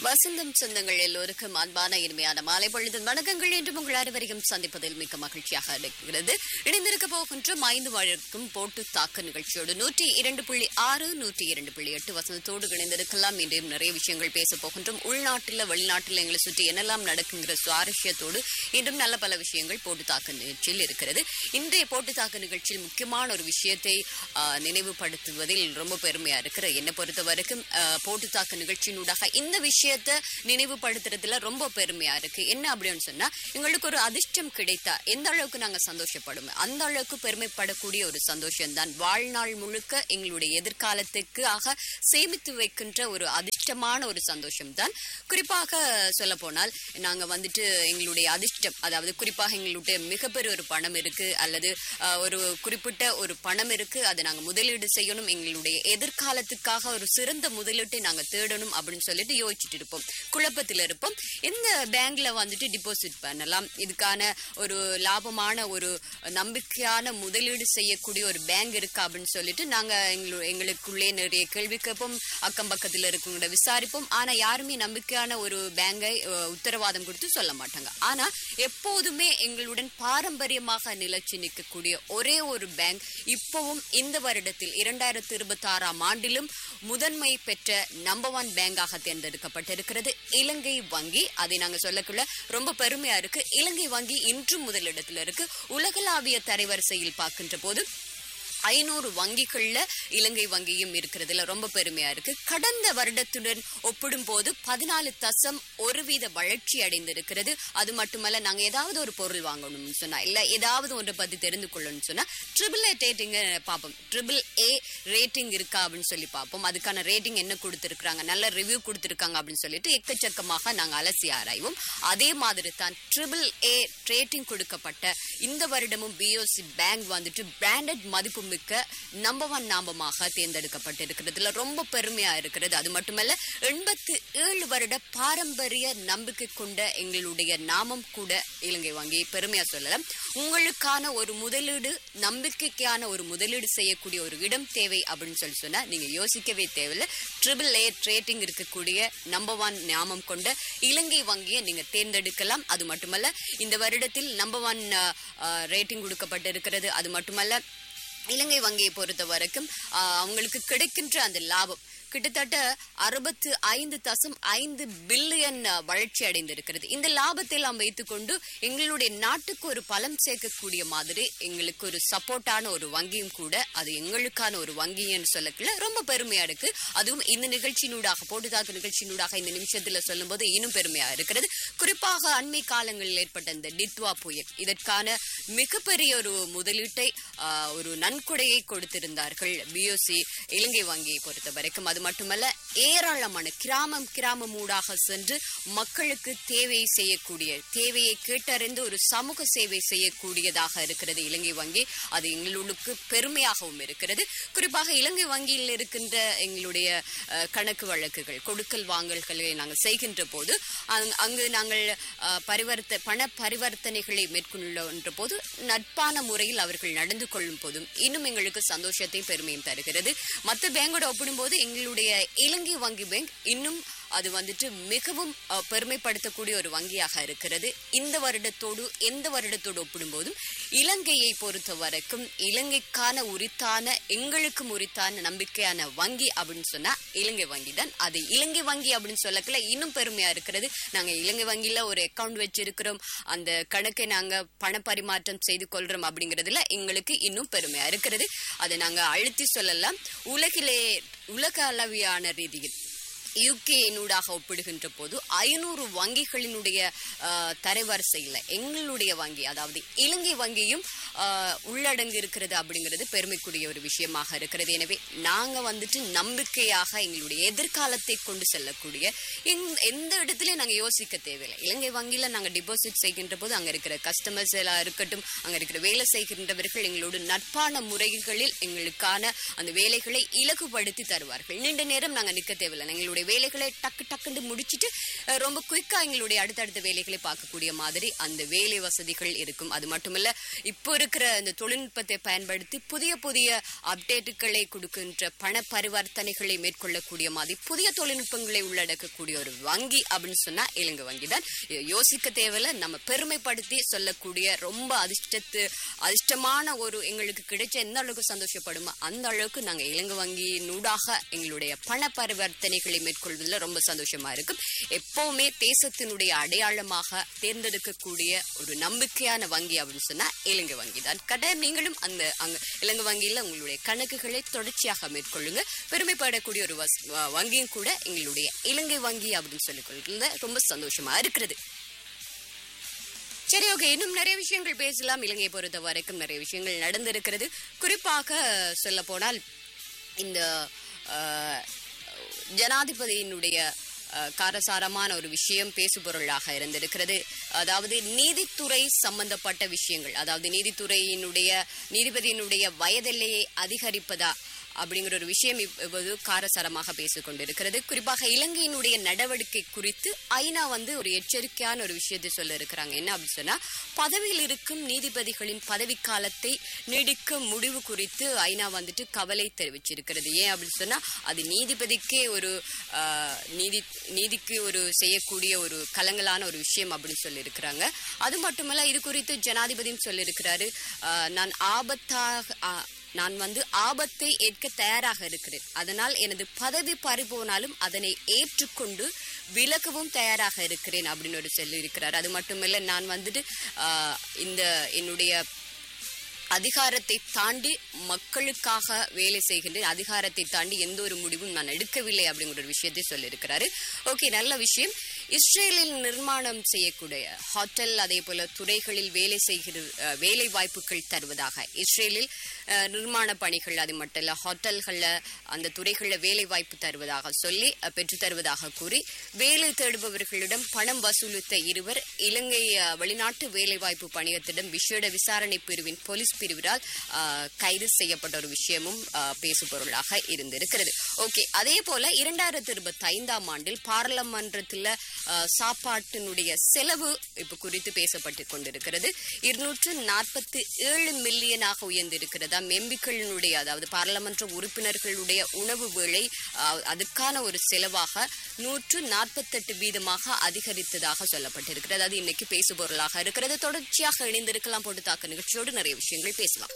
வசந்தம் சொந்தங்கள் எல்லோருக்கும் அன்பான இனிமையான மாலை பொழுது வணக்கங்கள் என்று உங்கள் அனைவரையும் சந்திப்பதில் மிக்க மகிழ்ச்சியாக இருக்கிறது இணைந்திருக்க போகின்ற ஐந்து வழக்கும் போட்டு தாக்க நிகழ்ச்சியோடு நூற்றி இரண்டு புள்ளி ஆறு நூற்றி இரண்டு புள்ளி எட்டு வசந்தத்தோடு இணைந்திருக்கலாம் இன்றையும் நிறைய விஷயங்கள் பேச போகின்றோம் உள்நாட்டில் வெளிநாட்டில் எங்களை சுற்றி என்னெல்லாம் நடக்குங்கிற சுவாரஸ்யத்தோடு இன்றும் நல்ல பல விஷயங்கள் போட்டு தாக்க நிகழ்ச்சியில் இருக்கிறது இன்றைய போட்டு தாக்க நிகழ்ச்சியில் முக்கியமான ஒரு விஷயத்தை ஆ, நினைவுபடுத்துவதில் ரொம்ப பெருமையா இருக்கிற என்னை பொறுத்த வரைக்கும் ஆ, போட்டு தாக்க நிகழ்ச்சியினூடாக இந்த விஷயத்தை நினைவுபடுத்துறதுல ரொம்ப பெருமையா இருக்கு என்ன அப்படின்னு சொன்னா எங்களுக்கு ஒரு அதிர்ஷ்டம் கிடைத்தா எந்த அளவுக்கு நாங்க சந்தோஷப்படுவோம் அந்த அளவுக்கு பெருமைப்படக்கூடிய ஒரு சந்தோஷம் தான் வாழ்நாள் முழுக்க எங்களுடைய எதிர்காலத்துக்காக சேமித்து வைக்கின்ற ஒரு அதிர்ஷ்டமான ஒரு சந்தோஷம் தான் குறிப்பாக சொல்ல போனால் நாங்க வந்துட்டு எங்களுடைய அதிர்ஷ்டம் அதாவது குறிப்பாக எங்களுடைய மிகப்பெரிய ஒரு பணம் இருக்கு அல்லது அஹ், ஒரு குறிப்பிட்ட ஒரு பணம் இருக்கு அதை நாங்க முதலீடு செய்யணும் எங்களுடைய எதிர்காலத்துக்காக ஒரு சிறந்த முதலீட்டை நாங்க தேடணும் அப்படின்னு சொல்லிட்டு யோசிச்சுட்டு இருப்போம் குழப்பத்தில் இருப்போம் எந்த பேங்க்ல வந்துட்டு டிபாசிட் பண்ணலாம் இதுக்கான ஒரு லாபமான ஒரு நம்பிக்கையான முதலீடு செய்யக்கூடிய ஒரு பேங்க் இருக்கா அப்படின்னு சொல்லிட்டு நாங்க எங்களு எங்களுக்குள்ளே நிறைய கேள்வி கேட்போம் அக்கம் பக்கத்துல இருக்கவங்கள விசாரிப்போம் ஆனா யாருமே நம்பிக்கையான ஒரு பேங்கை அஹ், உத்தரவாதம் கொடுத்து சொல்ல மாட்டாங்க ஆனா எப்போதுமே எங்களுடன் பாரம்பரியமாக நிலைச்சு நிற்கக்கூடிய ஒரே ஒரு பேங்க் இப்பவும் இந்த வருடத்தில் இரண்டாயிரத்தி இருபத்தி ஆறாம் ஆண்டிலும் முதன்மை பெற்ற நம்பர் ஒன் பேங்காக தேர்ந்தெடுக்கப்பட்டிருக்கிறது இலங்கை வங்கி அதை நாங்க சொல்லக்குள்ள ரொம்ப பெருமையா இருக்கு இலங்கை வங்கி இன்றும் முதலிடத்துல இருக்கு உலகளாவிய தரைவரிசையில் பார்க்கின்ற போது ஐநூறு வங்கிகள்ல இலங்கை வங்கியும் இருக்கிறதுல ரொம்ப பெருமையா இருக்கு கடந்த வருடத்துடன் ஒப்பிடும்போது பதினாலு தசம் ஒரு வீத வளர்ச்சி அடைந்திருக்கிறது அது மட்டுமல்ல நாங்க ஏதாவது ஒரு பொருள் வாங்கணும்னு சொன்னா இல்ல ஏதாவது ஒன்றை பத்தி தெரிந்து கொள்ளணும்னு சொன்னா ட்ரிபிள் ஏ ரேட்டிங் பார்ப்போம் ட்ரிபிள் ஏ ரேட்டிங் இருக்கா அப்படின்னு சொல்லி பார்ப்போம் அதுக்கான ரேட்டிங் என்ன கொடுத்திருக்காங்க நல்ல ரிவ்யூ கொடுத்திருக்காங்க அப்படின்னு சொல்லிட்டு எக்கச்சக்கமாக நாங்க அலசி ஆராய்வோம் அதே மாதிரி தான் ட்ரிபிள் ஏ ரேட்டிங் கொடுக்கப்பட்ட இந்த வருடமும் பிஓசி பேங்க் வந்துட்டு பிராண்டட் மதிப்புமிக்க நம்பர் ஒன் நாமமாக தேர்ந்தெடுக்கப்பட்டிருக்கிறதுல ரொம்ப பெருமையா இருக்கிறது அது மட்டுமல்ல எண்பத்தி ஏழு வருட பாரம்பரிய நம்பிக்கை கொண்ட எங்களுடைய நாமம் கூட இலங்கை வங்கி பெருமையா சொல்லலாம் உங்களுக்கான ஒரு முதலீடு நம்பிக்கைக்கான ஒரு முதலீடு செய்யக்கூடிய ஒரு இடம் தேவை அப்படின்னு சொல்லி சொன்னா நீங்க யோசிக்கவே தேவையில்லை ட்ரிபிள் ஏ ரேட்டிங் இருக்கக்கூடிய நம்பர் ஒன் நாமம் கொண்ட இலங்கை வங்கியை நீங்க தேர்ந்தெடுக்கலாம் அது மட்டுமல்ல இந்த வருடத்தில் நம்பர் ஒன் ரேட்டிங் கொடுக்கப்பட்டிருக்கிறது அது மட்டுமல்ல இலங்கை வங்கியை பொறுத்த வரைக்கும் ஆஹ், அவங்களுக்கு கிடைக்கின்ற அந்த லாபம் கிட்டத்தட்ட அறுபத்து ஐந்து தசம் ஐந்து பில்லியன் வளர்ச்சி அடைந்திருக்கிறது இந்த லாபத்தை எல்லாம் வைத்துக்கொண்டு எங்களுடைய நாட்டுக்கு ஒரு பலம் சேர்க்கக்கூடிய மாதிரி எங்களுக்கு ஒரு சப்போர்ட்டான ஒரு வங்கியும் கூட அது எங்களுக்கான ஒரு வங்கின்னு சொல்லக்குள்ள ரொம்ப பெருமையா இருக்கு அதுவும் இந்த நிகழ்ச்சியினூடாக போட்டுதாக்கு நிகழ்ச்சியினூடாக இந்த நிமிஷத்துல சொல்லும்போது இன்னும் பெருமையா இருக்கிறது குறிப்பாக அண்மை காலங்களில் ஏற்பட்ட இந்த டித்வா புயல் இதற்கான மிகப்பெரிய ஒரு முதலீட்டை ஆஹ், ஒரு நன்கொடையை கொடுத்திருந்தார்கள் பிஓசி இலங்கை வங்கியை பொறுத்த வரைக்கும் அது மட்டுமல்ல ஏராளமான கிராமம் கிராமம் ஊடாக சென்று மக்களுக்கு தேவை செய்யக்கூடிய தேவையை கேட்டறிந்து ஒரு சமூக சேவை செய்யக்கூடியதாக இருக்கிறது இலங்கை வங்கி அது எங்களுக்கு பெருமையாகவும் இருக்கிறது குறிப்பாக இலங்கை வங்கியில் இருக்கின்ற எங்களுடைய அஹ், கணக்கு வழக்குகள் கொடுக்கல் வாங்கல்களை நாங்கள் செய்கின்ற போது அங்- அங்கு நாங்கள் அஹ், பரிவர்த்த பண பரிவர்த்தனைகளை மேற்கொள்கின்ற போது நட்பான முறையில் அவர்கள் நடந்து கொள்ளும் போதும் இன்னும் எங்களுக்கு சந்தோஷத்தையும் பெருமையும் தருகிறது மற்ற பேங்கோட ஒப்பிடும்போது எங்களுடைய இலங்கை வங்கி பேங்க் இன்னும் அது வந்துட்டு மிகவும் அஹ், பெருமைப்படுத்தக்கூடிய ஒரு வங்கியாக இருக்கிறது இந்த வருடத்தோடு எந்த வருடத்தோடு ஒப்பிடும்போதும் இலங்கையை பொறுத்த வரைக்கும் இலங்கைக்கான உரித்தான எங்களுக்கும் உரித்தான நம்பிக்கையான வங்கி அப்படின்னு சொன்னா இலங்கை வங்கி தான் அது இலங்கை வங்கி அப்படின்னு சொல்லக்கல இன்னும் பெருமையா இருக்கிறது நாங்க இலங்கை வங்கியில ஒரு அக்கவுண்ட் வச்சிருக்கிறோம் அந்த கணக்கை நாங்க பண பரிமாற்றம் செய்து கொள்றோம் அப்படிங்கிறதுல எங்களுக்கு இன்னும் பெருமையா இருக்கிறது அதை நாங்க அழுத்தி சொல்லலாம் உலகிலே உலக அளவியான ரீதியில் யூகேனூடாக ஒப்பிடுகின்ற போது ஐநூறு வங்கிகளினுடைய ஆஹ், தரவரிசையில் எங்களுடைய வங்கி அதாவது இலங்கை வங்கியும் ஆஹ், உள்ளடங்கி இருக்கிறது அப்படிங்கிறது பெருமைக்குரிய ஒரு விஷயமாக இருக்கிறது எனவே நாங்க வந்துட்டு நம்பிக்கையாக எங்களுடைய எதிர்காலத்தை கொண்டு செல்லக்கூடிய எந்த- எந்த இடத்துலயும் நாங்க யோசிக்க தேவையில்லை இலங்கை வங்கியில நாங்க டிபாசிட் செய்கின்ற போது அங்க இருக்கிற கஸ்டமர்ஸ் எல்லாம் இருக்கட்டும் அங்க இருக்கிற வேலை செய்கின்றவர்கள் எங்களோடு நட்பான முறைகளில் எங்களுக்கான அந்த வேலைகளை இலகுபடுத்தி தருவார்கள் நீண்ட நேரம் நாங்க நிக்க தேவையில்லை எங்களுடைய வேலைகளை டக்கு டக்குன்னு முடிச்சிட்டு அஹ், ரொம்ப குயிக்கா எங்களுடைய அடுத்தடுத்த வேலைகளை பார்க்கக்கூடிய மாதிரி அந்த வேலை வசதிகள் இருக்கும் அது மட்டுமல்ல இப்போ இருக்கிற இந்த தொழில்நுட்பத்தை பயன்படுத்தி புதிய புதிய அப்டேட்டுகளை கொடுக்கின்ற பண பரிவர்த்தனைகளை மேற்கொள்ளக்கூடிய மாதிரி புதிய தொழில்நுட்பங்களை உள்ளடக்கக்கூடிய ஒரு வங்கி அப்படின்னு சொன்னா இலங்கை வங்கி தான் யோசிக்க தேவையில்ல நம்ம பெருமைப்படுத்தி சொல்லக்கூடிய ரொம்ப அதிர்ஷ்டத்து அதிர்ஷ்டமான ஒரு எங்களுக்கு கிடைச்ச எந்த அளவுக்கு சந்தோஷப்படுமோ அந்த அளவுக்கு நாங்க இலங்கை வங்கியினூடாக எங்களுடைய பண பரிவர்த்தனைகளை மேற்கொள்வதில் ரொம்ப சந்தோஷமா இருக்கும் எப்பவுமே தேசத்தினுடைய அடையாளமாக தேர்ந்தெடுக்கக்கூடிய ஒரு நம்பிக்கையான வங்கி அப்படின்னு சொன்னா இலங்கை வங்கி தான் கட்டாயம் நீங்களும் அந்த அங்க இலங்கை வங்கியில உங்களுடைய கணக்குகளை தொடர்ச்சியாக மேற்கொள்ளுங்க பெருமைப்படக்கூடிய ஒரு வஸ்- வ- வங்கியும் கூட எங்களுடைய இலங்கை வங்கி அப்படின்னு சொல்லிக் கொள்றதுல ரொம்ப சந்தோஷமா இருக்கிறது சரி ஓகே இன்னும் நிறைய விஷயங்கள் பேசலாம் இலங்கையை பொறுத்த வரைக்கும் நிறைய விஷயங்கள் நடந்திருக்கிறது குறிப்பாக சொல்ல போனால் இந்த அஹ், ஜனாதிபதியினுடைய அஹ், காரசாரமான ஒரு விஷயம் பேசுபொருளாக இருந்திருக்கிறது அதாவது நீதித்துறை சம்பந்தப்பட்ட விஷயங்கள் அதாவது நீதித்துறையினுடைய நீதிபதியினுடைய வயதெல்லையை அதிகரிப்பதா அப்படிங்கிற ஒரு விஷயம் இப்போது காரசாரமாக பேசிக் கொண்டிருக்கிறது குறிப்பாக இலங்கையினுடைய நடவடிக்கை குறித்து ஐநா வந்து ஒரு எச்சரிக்கையான ஒரு விஷயத்தை சொல்ல இருக்கிறாங்க என்ன அப்படின்னு சொன்னா பதவியில் இருக்கும் நீதிபதிகளின் பதவிக்காலத்தை நீடிக்க முடிவு குறித்து ஐநா வந்துட்டு கவலை தெரிவிச்சிருக்கிறது ஏன் அப்படின்னு சொன்னா அது நீதிபதிக்கே ஒரு ஆஹ், நீதி நீதிக்கு ஒரு செய்யக்கூடிய ஒரு கலங்கலான ஒரு விஷயம் அப்படின்னு சொல்லியிருக்கிறாங்க அது மட்டுமல்ல இது குறித்து ஜனாதிபதியும் சொல்லியிருக்கிறாரு ஆஹ், நான் ஆபத்தாக ஆஹ், நான் வந்து ஆபத்தை ஏற்க தயாராக இருக்கிறேன் அதனால் எனது பதவி பறிபோனாலும் அதனை ஏற்றுக்கொண்டு விலகவும் தயாராக இருக்கிறேன் அப்படின்னு ஒரு சொல்லியிருக்கிறார் அது மட்டுமில்ல நான் வந்துட்டு ஆஹ், இந்த என்னுடைய அதிகாரத்தை தாண்டி மக்களுக்காக வேலை செய்கின்றேன் அதிகாரத்தை தாண்டி எந்த ஒரு முடிவும் நான் எடுக்கவில்லை அப்படிங்கிற ஒரு விஷயத்தை சொல்லியிருக்கிறாரு ஓகே நல்ல விஷயம் இஸ்ரேலில் நிர்மாணம் செய்யக்கூடிய ஹோட்டல் அதே போல துறைகளில் வேலை செய்கிற அஹ், வேலை வாய்ப்புகள் தருவதாக இஸ்ரேலில் அஹ், நிர்மாண பணிகள் அது மட்டும் இல்ல ஹோட்டல்கள்ல அந்த துறைகளில் வேலை வாய்ப்பு தருவதாக சொல்லி அஹ், பெற்றுத் தருவதாக கூறி வேலை தேடுபவர்களிடம் பணம் வசூலித்த இருவர் இலங்கை அஹ், வெளிநாட்டு வேலைவாய்ப்பு பணியத்திடம் விசேட விசாரணை பிரிவின் போலீஸ் பிரிவினால் அஹ், கைது செய்யப்பட்ட ஒரு விஷயமும் அஹ், பேசுபொருளாக இருந்திருக்கிறது ஓகே அதே போல இரண்டாயிரத்தி இருபத்தி ஐந்தாம் ஆண்டில் பாராளுமன்றத்தில் அஹ், சாப்பாட்டினுடைய செலவு இப்ப குறித்து பேசப்பட்டு கொண்டிருக்கிறது இருநூற்று நாற்பத்தி ஏழு மில்லியனாக உயர்ந்திருக்கிறதா எம்பிக்களினுடைய அதாவது பாராளுமன்ற உறுப்பினர்களுடைய உணவு வேளை அஹ், அதுக்கான ஒரு செலவாக நூற்று நாற்பத்தெட்டு வீதமாக அதிகரித்ததாக சொல்லப்பட்டிருக்கிறது அது இன்னைக்கு பேசுபொருளாக இருக்கிறது தொடர்ச்சியாக இணைந்திருக்கலாம் போட்டு தாக்க நிகழ்ச்சியோடு நிறைய விஷயங்கள் பேசலாம்